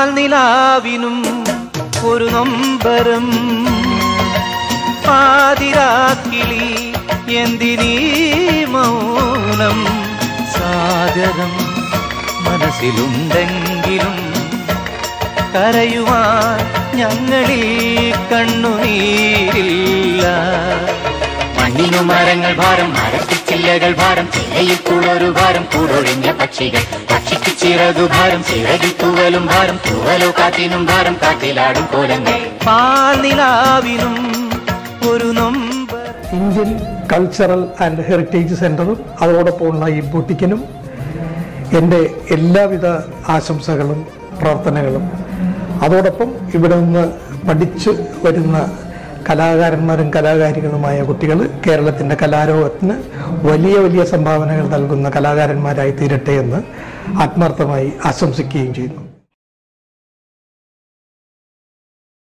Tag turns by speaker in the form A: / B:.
A: പാൽനിലാവിനും ഒരു നൊമ്പരം പാതിരാക്കിളി എന്തിനീ മൗനം സാഗരം മനസ്സിലുണ്ടെങ്കിലും കരയുവാൻ ഞങ്ങളിൽ കണ്ണുനീരില്ല
B: മണ്ണിനു മരങ്ങൾ ഭാരം മരത്തിച്ചില്ലകൾ ഭാരം ചില്ലയിൽ കൂടൊരു ഭാരം കൂടൊഴിഞ്ഞ പക്ഷികൾ പക്ഷിക്ക് ചിറകു ഭാരം ചിറകിൽ തൂവലും ഭാരം തൂവലോ കാറ്റിനും ഭാരം കാറ്റിലാടും കോലങ്ങൾ
A: പാൽനിലാവിനും ഒരു നൊമ്പർ
C: ഇന്ത്യൻ കൾച്ചറൽ ആൻഡ് ഹെറിറ്റേജ് സെൻ്ററും അതോടൊപ്പമുള്ള ഈ ബുട്ടിക്കിനും എൻ്റെ എല്ലാവിധ ആശംസകളും പ്രാർത്ഥനകളും അതോടൊപ്പം ഇവിടെ നിന്ന് പഠിച്ചു വരുന്ന കലാകാരന്മാരും കലാകാരികളുമായ കുട്ടികൾ കേരളത്തിൻ്റെ കലാരോഹത്തിന് വലിയ വലിയ സംഭാവനകൾ നൽകുന്ന കലാകാരന്മാരായി തീരട്ടെ എന്ന് ആത്മാർത്ഥമായി ആശംസിക്കുകയും ചെയ്യുന്നു